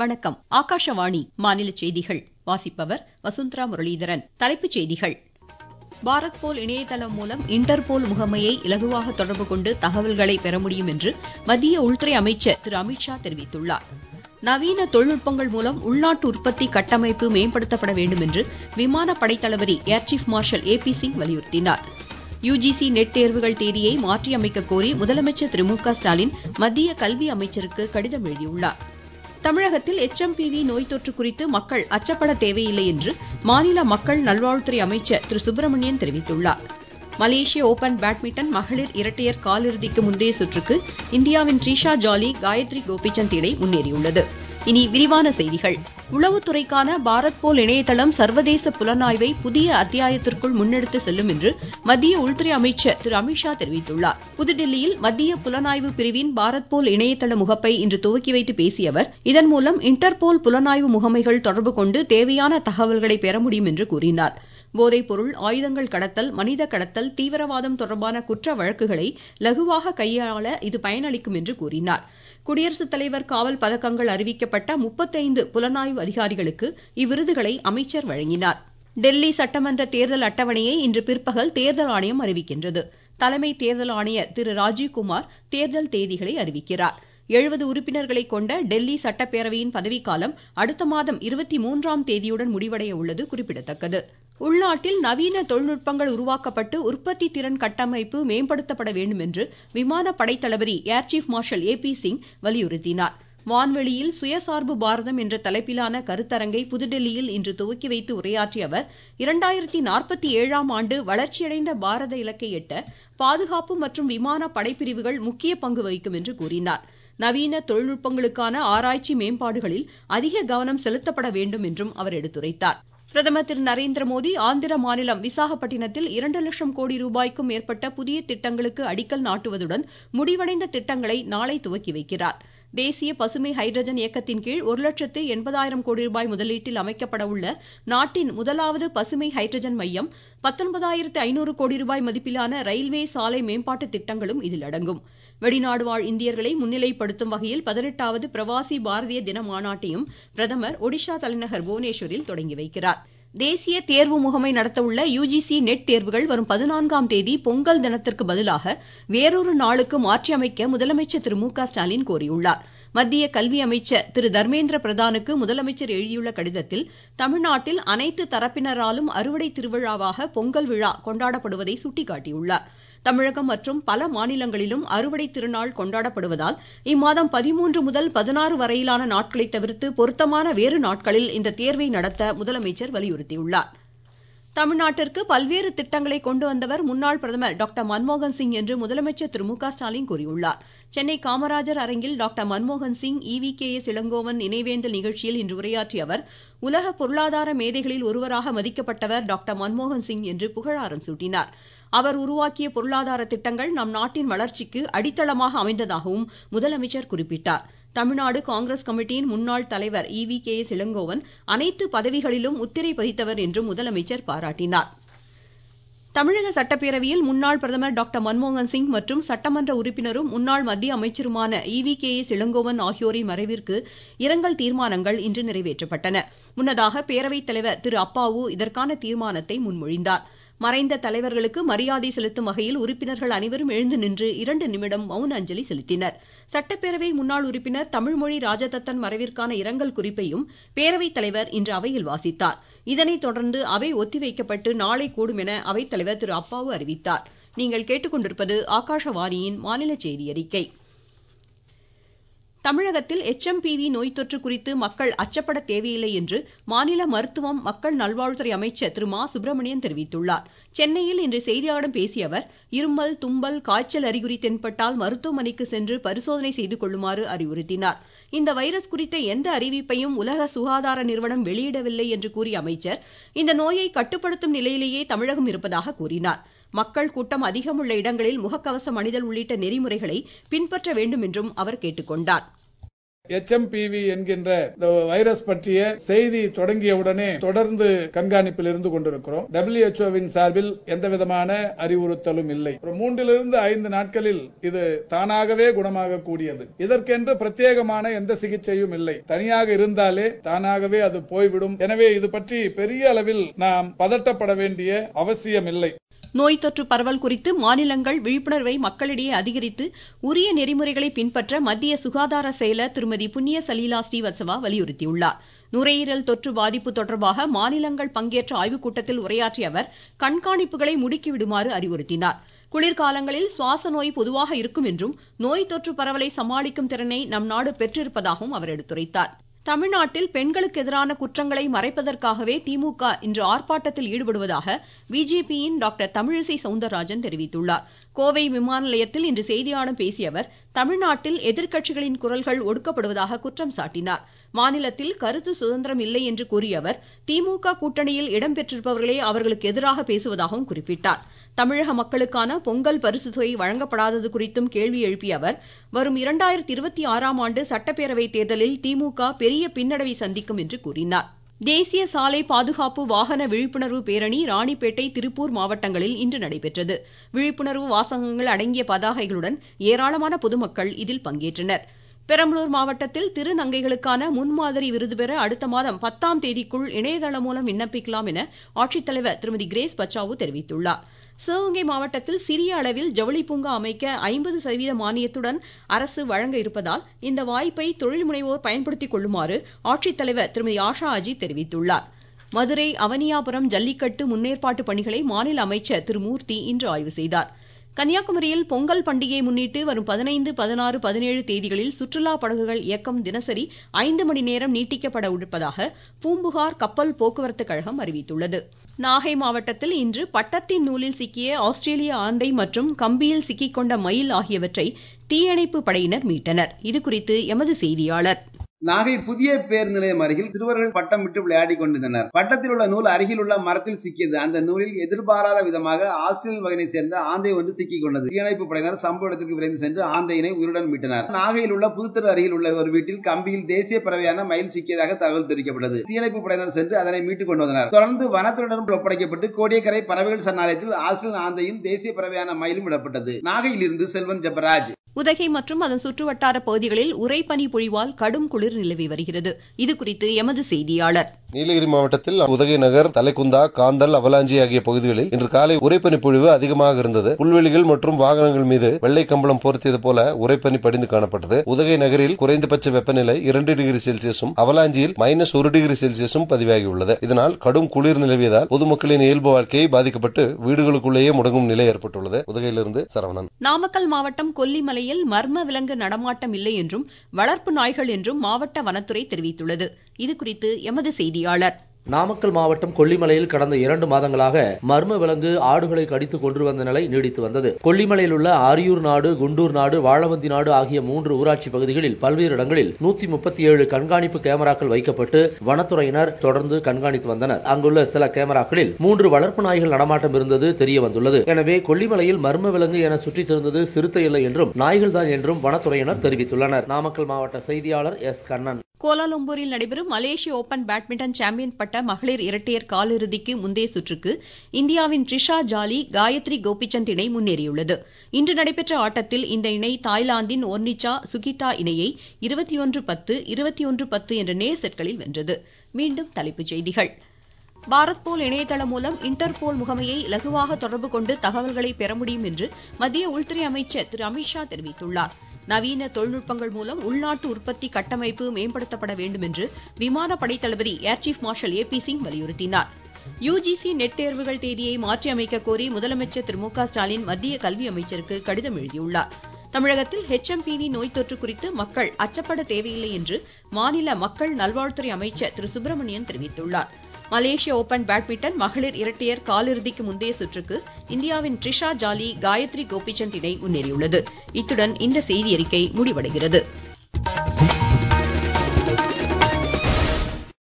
வணக்கம் ஆகாஷவாணி மாநில செய்திகள் வாசிப்பவர் வசுந்தரா முரளிதரன் தலைப்புச் செய்திகள் பாரத் போல் இணையதளம் மூலம் இன்டர்போல் முகமையை இலகுவாக தொடர்பு கொண்டு தகவல்களை பெற முடியும் என்று மத்திய உள்துறை அமைச்சர் திரு அமித்ஷா தெரிவித்துள்ளார் நவீன தொழில்நுட்பங்கள் மூலம் உள்நாட்டு உற்பத்தி கட்டமைப்பு மேம்படுத்தப்பட வேண்டும் என்று விமானப்படை தளபதி air chief marshal A P Singh வலியுறுத்தினார் யுஜிசி நெட் தேர்வுகள் தேதியை மாற்றியமைக்க கோரி முதலமைச்சர் திரு மு க ஸ்டாலின் மத்திய கல்வி அமைச்சருக்கு கடிதம் எழுதியுள்ளார் தமிழகத்தில் எச்எம்பிவி நோய் தொற்று குறித்து மக்கள் அச்சப்பட தேவையில்லை என்று மாநில மக்கள் நல்வாழ்வுத்துறை அமைச்சர் திரு சுப்பிரமணியன் தெரிவித்துள்ளார் மலேசிய ஓபன் பேட்மிண்டன் மகளிர் இரட்டையர் காலிறுதிக்கு முந்தைய சுற்றுக்கு இந்தியாவின் ட்ரீஷா ஜாலி காயத்ரி கோபிச்சந்த் இணை முன்னேறியுள்ளது இனி விரிவான செய்திகள் உளவுத்துறைக்கான பாரத் போல் இணையதளம் சர்வதேச புலனாய்வை புதிய அத்தியாயத்திற்குள் முன்னெடுத்து செல்லும் என்று மத்திய உள்துறை அமைச்சர் திரு அமித்ஷா தெரிவித்துள்ளார் புதுடில்லியில் மத்திய புலனாய்வு பிரிவின் பாரத் போல் இணையதள முகப்பை இன்று துவக்கி வைத்து பேசிய அவர் இதன் மூலம் இன்டர்போல் புலனாய்வு முகமைகள் தொடர்பு கொண்டு தேவையான தகவல்களை பெற முடியும் என்று கூறினார் போதைப் பொருள் ஆயுதங்கள் கடத்தல் மனித கடத்தல் தீவிரவாதம் தொடர்பான குற்ற வழக்குகளை லகுவாக கையாள இது பயனளிக்கும் என்று கூறினார் குடியரசுத் தலைவர் காவல் பதக்கங்கள் அறிவிக்கப்பட்ட முப்பத்தைந்து புலனாய்வு அதிகாரிகளுக்கு இவ்விருதுகளை அமைச்சர் வழங்கினார் டெல்லி சட்டமன்ற தேர்தல் அட்டவணையை இன்று பிற்பகல் தேர்தல் ஆணையம் அறிவிக்கின்றது தலைமை தேர்தல் ஆணையர் திரு ராஜீவ்குமார் தேர்தல் தேதிகளை அறிவிக்கிறார் எழுபது உறுப்பினர்களை கொண்ட டெல்லி சட்டப்பேரவையின் பதவிக்காலம் அடுத்த மாதம் இருபத்தி மூன்றாம் தேதியுடன் முடிவடைய உள்ளது குறிப்பிடத்தக்கது உள்நாட்டில் நவீன தொழில்நுட்பங்கள் உருவாக்கப்பட்டு உற்பத்தி திறன் கட்டமைப்பு மேம்படுத்தப்பட வேண்டும் என்று விமானப்படை தளபதி air chief marshal A P Singh வலியுறுத்தினார் வான்வெளியில் சுயசார்பு பாரதம் என்ற தலைப்பிலான கருத்தரங்கை புதுடெல்லியில் இன்று துவக்கி வைத்து உரையாற்றிய அவர் இரண்டாயிரத்தி நாற்பத்தி ஏழாம் ஆண்டு வளர்ச்சியடைந்த பாரத இலக்கை எட்ட பாதுகாப்பு மற்றும் விமான படைப்பிரிவுகள் முக்கிய பங்கு வகிக்கும் என்று கூறினார் நவீன தொழில்நுட்பங்களுக்கான ஆராய்ச்சி மேம்பாடுகளில் அதிக கவனம் செலுத்தப்பட வேண்டும் என்றும் அவர் எடுத்துரைத்தார் பிரதமர் திரு நரேந்திர மோடி ஆந்திர மாநிலம் விசாகப்பட்டினத்தில் இரண்டு லட்சம் கோடி ரூபாய்க்கும் மேற்பட்ட புதிய திட்டங்களுக்கு அடிக்கல் நாட்டுவதுடன் முடிவடைந்த திட்டங்களை நாளை துவக்கி வைக்கிறார் தேசிய பசுமை ஹைட்ரஜன் இயக்கத்தின் கீழ் ஒரு லட்சத்து எண்பதாயிரம் கோடி ரூபாய் முதலீட்டில் அமைக்கப்பட உள்ள நாட்டின் முதலாவது பசுமை ஹைட்ரஜன் மையம் பத்தொன்பதாயிரத்து ஐநூறு கோடி ரூபாய் மதிப்பிலான ரயில்வே சாலை மேம்பாட்டு திட்டங்களும் இதில் அடங்கும் வெளிநாடு வாழ் இந்தியர்களை முன்னிலைப்படுத்தும் வகையில் பதினெட்டாவது பிரவாசி பாரதிய தின மாநாட்டையும் பிரதமர் ஒடிஷா தலைநகர் புவனேஸ்வரில் தொடங்கி வைக்கிறார் தேசிய தேர்வு முகமை நடத்தவுள்ள யுஜிசி நெட் தேர்வுகள் வரும் பதினான்காம் தேதி பொங்கல் தினத்திற்கு பதிலாக வேறொரு நாளுக்கு மாற்றியமைக்க முதலமைச்சர் திரு மு க ஸ்டாலின் கோரியுள்ளார் மத்திய கல்வி அமைச்சர் திரு தர்மேந்திர பிரதானுக்கு முதலமைச்சர் எழுதியுள்ள கடிதத்தில் தமிழ்நாட்டில் அனைத்து தரப்பினராலும் அறுவடை திருவிழாவாக பொங்கல் விழா கொண்டாடப்படுவதை சுட்டிக்காட்டியுள்ளார் தமிழகம் மற்றும் பல மாநிலங்களிலும் அறுவடை திருநாள் கொண்டாடப்படுவதால் இம்மாதம் பதிமூன்று முதல் பதினாறு வரையிலான நாட்களை தவிர்த்து பொருத்தமான வேறு நாட்களில் இந்த தேர்வை நடத்த முதலமைச்சர் வலியுறுத்தியுள்ளார் தமிழ்நாட்டிற்கு பல்வேறு திட்டங்களை கொண்டு வந்தவர் முன்னாள் பிரதமர் டாக்டர் மன்மோகன் சிங் என்று முதலமைச்சர் திரு மு க ஸ்டாலின் கூறியுள்ளார் சென்னை காமராஜர் அரங்கில் டாக்டர் மன்மோகன் Singh E V K S Elangovan நினைவேந்தல் நிகழ்ச்சியில் இன்று உரையாற்றிய அவர் உலக பொருளாதார மேதைகளில் ஒருவராக மதிக்கப்பட்டவர் டாக்டர் மன்மோகன் சிங் என்று புகழாரம் சூட்டினார் அவர் உருவாக்கிய பொருளாதார திட்டங்கள் நம் நாட்டின் வளர்ச்சிக்கு அடித்தளமாக அமைந்ததாகவும் முதலமைச்சர் குறிப்பிட்டார் தமிழ்நாடு காங்கிரஸ் கமிட்டியின் முன்னாள் தலைவர் E V K S Elangovan அனைத்து பதவிகளிலும் முத்திரை பதித்தவர் என்றும் முதலமைச்சர் பாராட்டினார் தமிழக சட்டப்பேரவையில் முன்னாள் பிரதமர் டாக்டர் மன்மோகன் சிங் மற்றும் சட்டமன்ற உறுப்பினரும் முன்னாள் மத்திய அமைச்சருமான E V K S Elangovan ஆகியோரின் மறைவிற்கு இரங்கல் தீர்மானங்கள் இன்று நிறைவேற்றப்பட்டன முன்னதாக பேரவைத் தலைவர் திரு அப்பாவு இதற்கான தீர்மானத்தை முன்மொழிந்தார் மறைந்த தலைவர்களுக்கு மரியாதை செலுத்தும் வகையில் உறுப்பினர்கள் அனைவரும் எழுந்து நின்று இரண்டு நிமிடம் மௌன அஞ்சலி செலுத்தினர் சட்டப்பேரவை முன்னாள் உறுப்பினர் தமிழ்மொழி ராஜதத்தன் மறைவிற்கான இரங்கல் குறிப்பையும் பேரவைத் தலைவர் இன்று அவையில் வாசித்தார் இதனைத் தொடர்ந்து அவை ஒத்திவைக்கப்பட்டு நாளை கூடும் என அவைத்தலைவர் திரு அப்பாவு அறிவித்தார் நீங்கள் கேட்டுக்கொண்டிருப்பது ஆகாஷவாணியின் மாநில செய்தி அறிக்கை தமிழகத்தில் எச்எம்பிவி நோய் தொற்று குறித்து மக்கள் அச்சப்பட தேவையில்லை என்று மாநில மருத்துவம் மக்கள் நல்வாழ்வுத்துறை அமைச்சர் திரு மா சுப்பிரமணியன் தெரிவித்துள்ளார் சென்னையில் இன்று செய்தியாளர்களிடம் பேசிய அவர் இருமல் தும்பல் காய்ச்சல் அறிகுறி தென்பட்டால் மருத்துவமனைக்கு சென்று பரிசோதனை செய்து கொள்ளுமாறு அறிவுறுத்தினார் இந்த வைரஸ் குறித்த எந்த அறிவிப்பையும் உலக சுகாதார நிறுவனம் வெளியிடவில்லை என்று கூறிய அமைச்சர் இந்த நோயை கட்டுப்படுத்தும் நிலையிலேயே தமிழகம் இருப்பதாக கூறினார் மக்கள் கூட்டம் அதிகம் உள்ள இடங்களில் முகக்கவசம் அணிதல் உள்ளிட்ட நெறிமுறைகளை பின்பற்ற வேண்டும் என்றும் அவர் கேட்டுக்கொண்டார் எச்எம்பிவி என்கின்ற இந்த வைரஸ் பற்றிய செய்தி தொடங்கியவுடனே தொடர்ந்து கண்காணிப்பில் இருந்து கொண்டிருக்கிறோம் டபிள்யூஹெச்ஓவின் சார்பில் எந்த விதமான அறிவுறுத்தலும் இல்லை ஒரு மூன்றிலிருந்து ஐந்து நாட்களில் இது தானாகவே குணமாக கூடியது இதற்கென்று பிரத்யேகமான எந்த சிகிச்சையும் இல்லை தனியாக இருந்தாலே தானாகவே அது போய்விடும் எனவே இது பற்றி பெரிய அளவில் நாம் பதட்டப்பட வேண்டிய அவசியம் இல்லை நோய் தொற்று பரவல் குறித்து மாநிலங்கள் விழிப்புணர்வை மக்களிடையே அதிகரித்து உரிய நெறிமுறைகளை பின்பற்ற மத்திய சுகாதார செயலர் திருமதி புண்ணிய சலீலா ஸ்ரீவத்சவா வலியுறுத்தியுள்ளார் நுரையீரல் தொற்று பாதிப்பு தொடர்பாக மாநிலங்கள் பங்கேற்ற ஆய்வுக் கூட்டத்தில் உரையாற்றிய அவர் கண்காணிப்புகளை முடுக்கிவிடுமாறு அறிவுறுத்தினார் குளிர்காலங்களில் சுவாச நோய் பொதுவாக இருக்கும் என்றும் நோய் தொற்று பரவலை சமாளிக்கும் திறனை நம் நாடு பெற்றிருப்பதாகவும் அவர் எடுத்துரைத்தார் தமிழ்நாட்டில் பெண்களுக்கு எதிரான குற்றங்களை மறைப்பதற்காகவே திமுக இன்று ஆர்ப்பாட்டத்தில் ஈடுபடுவதாக பிஜேபியின் டாக்டர் தமிழிசை சவுந்தரராஜன் தெரிவித்துள்ளார் கோவை விமான நிலையத்தில் இன்று செய்தியாளர்களிடம் பேசிய அவர் தமிழ்நாட்டில் எதிர்க்கட்சிகளின் குரல்கள் ஒடுக்கப்படுவதாக குற்றம் சாட்டினார் மாநிலத்தில் கருத்து சுதந்திரம் இல்லை என்று கூறிய அவர் திமுக கூட்டணியில் இடம்பெற்றிருப்பவர்களே அவர்களுக்கு எதிராக பேசுவதாகவும் குறிப்பிட்டார் தமிழக மக்களுக்கான பொங்கல் பரிசு தொகை வழங்கப்படாதது குறித்தும் கேள்வி எழுப்பிய அவர் வரும் இரண்டாயிரத்தி இருபத்தி ஆறாம் ஆண்டு சட்டப்பேரவை தேர்தலில் திமுக பெரிய பின்னடைவை சந்திக்கும் என்று கூறினார் தேசிய சாலை பாதுகாப்பு வாகன விழிப்புணர்வு பேரணி ராணிப்பேட்டை திருப்பூர் மாவட்டங்களில் இன்று நடைபெற்றது விழிப்புணர்வு வாசகங்கள் அடங்கிய பதாகைகளுடன் ஏராளமான பொதுமக்கள் இதில் பங்கேற்றனர் பெரம்பலூர் மாவட்டத்தில் திருநங்கைகளுக்கான முன்மாதிரி விருது பெற அடுத்த மாதம் பத்தாம் தேதிக்குள் இணையதளம் மூலம் விண்ணப்பிக்கலாம் என ஆட்சித்தலைவர் திருமதி கிரேஸ் பச்சாவு தெரிவித்துள்ளார் சிவகங்கை மாவட்டத்தில் சிறிய அளவில் ஜவுளி பூங்கா அமைக்க ஐம்பது சதவீத மானியத்துடன் அரசு வழங்க இருப்பதால் இந்த வாய்ப்பை தொழில் முனைவோர் பயன்படுத்திக் கொள்ளுமாறு ஆட்சித்தலைவர் திருமதி ஆஷா அஜித் தெரிவித்துள்ளார் மதுரை அவனியாபுரம் ஜல்லிக்கட்டு முன்னேற்பாட்டு பணிகளை மாநில அமைச்சர் திரு மூர்த்தி இன்று ஆய்வு செய்தார் கன்னியாகுமரியில் பொங்கல் பண்டிகையை முன்னிட்டு வரும் பதினைந்து பதினாறு பதினேழு தேதிகளில் சுற்றுலா படகுகள் இயக்கம் தினசரி ஐந்து மணி நேரம் நீட்டிக்கப்பட இருப்பதாக பூம்புகார் கப்பல் போக்குவரத்து கழகம் அறிவித்துள்ளது நாகை மாவட்டத்தில் இன்று பட்டத்தின் நூலில் சிக்கிய ஆஸ்திரேலிய ஆந்தை மற்றும் கம்பியில் சிக்கிக்கொண்ட மயில் ஆகியவற்றை தீயணைப்பு படையினர் மீட்டனர் இதுகுறித்து எமது செய்தியாளர் நாகை புதிய பேர் நிலையம் அருகில் சிறுவர்கள் பட்டம் விட்டு விளையாடி கொண்டிருந்தனர் பட்டத்தில் உள்ள நூல் அருகில் உள்ள மரத்தில் சிக்கியது அந்த நூலில் எதிர்பாராத விதமாக ஆசிரியர் வகையை சேர்ந்த ஆந்தை ஒன்று சிக்கிக் கொண்டது தீயணைப்பு படையினர் சம்பவ இடத்திற்கு விரைந்து சென்று ஆந்தையினை உயிருடன் மீட்டனர் நாகையில் உள்ள புதுத்தெரு அருகில் உள்ள ஒரு வீட்டில் கம்பியில் தேசிய பறவையான மயில் சிக்கியதாக தகவல் தெரிவிக்கப்பட்டது தீயணைப்பு படையினர் சென்று அதனை மீட்டுக் கொண்டு வந்தனர் தொடர்ந்து வனத்துறையினரும் ஒப்படைக்கப்பட்டு கோடியக்கரை பறவைகள் சரணாலயத்தில் ஆசிரியர் ஆந்தையும் தேசிய பறவையான மயிலும் விடப்பட்டது நாகையில் இருந்து செல்வன் ஜெபராஜ் உதகை மற்றும் அதன் சுற்றுவட்டார பகுதிகளில் உரைப்பனி பொழிவால் கடும் குளிர் நிலவி வருகிறது இதுகுறித்து எமது செய்தியாளர் நீலகிரி மாவட்டத்தில் உதகை நகர் தலைக்குந்தா காந்தல் அவலாஞ்சி ஆகிய பகுதிகளில் இன்று காலை உரைப்பனி பொழிவு அதிகமாக இருந்தது புல்வெளிகள் மற்றும் வாகனங்கள் மீது வெள்ளை கம்பளம் போர்த்தியது போல உரைப்பனி படிந்து காணப்பட்டது உதகை நகரில் குறைந்தபட்ச வெப்பநிலை இரண்டு டிகிரி செல்சியஸும் அவலாஞ்சியில் மைனஸ் ஒரு டிகிரி செல்சியஸும் பதிவாகியுள்ளது இதனால் கடும் குளிர் நிலவியதால் பொதுமக்களின் இயல்பு வாழ்க்கை பாதிக்கப்பட்டு வீடுகளுக்குள்ளேயே முடங்கும் நிலை ஏற்பட்டுள்ளது உதகையிலிருந்து சரவணன் நாமக்கல் மாவட்டம் கொல்லிமலையில் மர்ம விலங்கு நடமாட்டம் இல்லை என்றும் வளர்ப்பு நாய்கள் என்றும் மாவட்ட வனத்துறை தெரிவித்துள்ளது இதுகுறித்து எமது செய்தியாளர் நாமக்கல் மாவட்டம் கொல்லிமலையில் கடந்த இரண்டு மாதங்களாக மர்ம விலங்கு ஆடுகளை கடித்து கொண்டு வந்த நிலை நீடித்து வந்தது கொல்லிமலையில் உள்ள ஆரியூர் நாடு குண்டூர் நாடு வாழவந்தி நாடு ஆகிய மூன்று ஊராட்சி பகுதிகளில் பல்வேறு இடங்களில் நூத்தி முப்பத்தி ஏழு கண்காணிப்பு கேமராக்கள் வைக்கப்பட்டு வனத்துறையினர் தொடர்ந்து கண்காணித்து வந்தனர் அங்குள்ள சில கேமராக்களில் மூன்று வளர்ப்பு நாய்கள் நடமாட்டம் இருந்தது தெரிய வந்துள்ளது எனவே கொல்லிமலையில் மர்ம விலங்கு என சுற்றித் திரிந்தது சிறுத்தை இல்லை என்றும் நாய்கள் தான் என்றும் வனத்துறையினர் தெரிவித்துள்ளனர் நாமக்கல் மாவட்ட செய்தியாளர் எஸ் கண்ணன் கோலாலம்பூரில் நடைபெறும் மலேசிய ஓபன் பேட்மிண்டன் சாம்பியன் பட்ட மகளிர் இரட்டையர் காலிறுதிக்கு முந்தைய சுற்றுக்கு இந்தியாவின் ட்ரிஷா ஜாலி காயத்ரி கோபிச்சந்த் இணை முன்னேறியுள்ளது இன்று நடைபெற்ற ஆட்டத்தில் இந்த இணை தாய்லாந்தின் ஒர்னிச்சா சுகிதா இணையை இருபத்தி ஒன்று பத்து இருபத்தி ஒன்று பத்து என்ற நேர் செட்களில் வென்றது மீண்டும் தலைப்புச் செய்திகள் பாரத் போல் இணையதளம் மூலம் இன்டர்போல் முகமையை இலகுவாக தொடர்பு கொண்டு தகவல்களை பெற முடியும் என்று மத்திய உள்துறை அமைச்சர் திரு அமித்ஷா தெரிவித்துள்ளார் நவீன தொழில்நுட்பங்கள் மூலம் உள்நாட்டு உற்பத்தி கட்டமைப்பு மேம்படுத்தப்பட வேண்டும் என்று விமானப்படை தளபதி air chief marshal A P Singh வலியுறுத்தினார் யுஜிசி நெட் தேர்வுகள் தேதியை மாற்றி அமைக்க கோரி முதலமைச்சர் திரு மு க ஸ்டாலின் மத்திய கல்வி அமைச்சருக்கு கடிதம் எழுதியுள்ளார் தமிழகத்தில் ஹெச்எம்பிவி நோய் தொற்று குறித்து மக்கள் அச்சப்பட தேவையில்லை என்று மாநில மக்கள் நல்வாழ்வுத்துறை அமைச்சர் திரு சுப்பிரமணியன் தெரிவித்துள்ளார் மலேசிய ஓபன் பேட்மிண்டன் மகளிர் இரட்டையர் காலிறுதிக்கு முந்தைய சுற்றுக்கு இந்தியாவின் ட்ரிஷா ஜாலி காயத்ரி கோபிச்சந்த் இணை முன்னேறியுள்ளது இத்துடன் இந்த செய்தி அறிக்கை முடிவடைகிறது